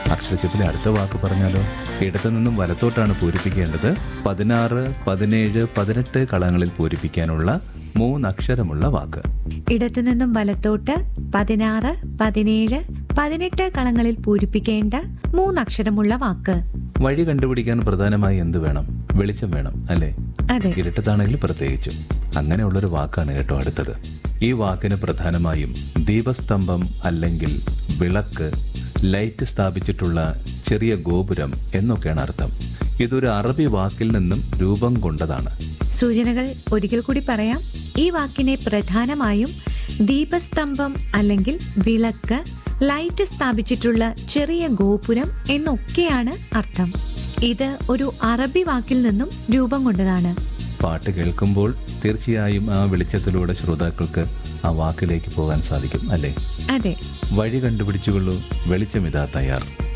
അക്ഷരച്ചപ്പിലെ അടുത്ത വാക്ക് പറഞ്ഞാലോ ഇടത്തു നിന്നും വലത്തോട്ടാണ് പൂരിപ്പിക്കേണ്ടത് പതിനാറ് പതിനേഴ് പതിനെട്ട് കളങ്ങളിൽ പൂരിപ്പിക്കാനുള്ള മൂന്നക്ഷരമുള്ള വാക്ക് ഇടത്തു നിന്നും വലത്തോട്ട് പതിനാറ് പതിനേഴ് പതിനെട്ട് കളങ്ങളിൽ പൂരിപ്പിക്കേണ്ട മൂന്നക്ഷരമുള്ള വാക്ക് വഴി കണ്ടുപിടിക്കാൻ പ്രധാനമായി എന്ത് വേണം വെളിച്ചം വേണം അല്ലേ അതെ ഇരുട്ടത്താണെങ്കിൽ പ്രത്യേകിച്ചും അങ്ങനെയുള്ളൊരു വാക്കാണ് കേട്ടോ അടുത്തത് ഈ വാക്കിന് പ്രധാനമായും ദീപസ്തംഭം അല്ലെങ്കിൽ വിളക്ക് ലൈറ്റ് സ്ഥാപിച്ചിട്ടുള്ള ചെറിയ ഗോപുരം എന്നൊക്കെയാണ് അർത്ഥം ഇതൊരു അറബി വാക്കിൽ നിന്നും രൂപം കൊണ്ടതാണ് സൂചനകൾ ഒരിക്കൽ കൂടി പറയാം ഈ വാക്കിനെ പ്രധാനമായും ദീപസ്തംഭം അല്ലെങ്കിൽ വിളക്ക് ലൈറ്റ് സ്ഥാപിച്ചിട്ടുള്ള ചെറിയ ഗോപുരം എന്നൊക്കെയാണ് അർത്ഥം ഇത് ഒരു അറബി വാക്കിൽ നിന്നും രൂപം കൊണ്ടതാണ് പാട്ട് കേൾക്കുമ്പോൾ തീർച്ചയായും ആ വെളിച്ചത്തിലൂടെ ശ്രോതാക്കൾക്ക് ആ വാക്കിലേക്ക് പോകാൻ സാധിക്കും അല്ലേ അതെ വഴി കണ്ടുപിടിച്ചുകൊള്ളൂ വെളിച്ചമിതാ തയ്യാർ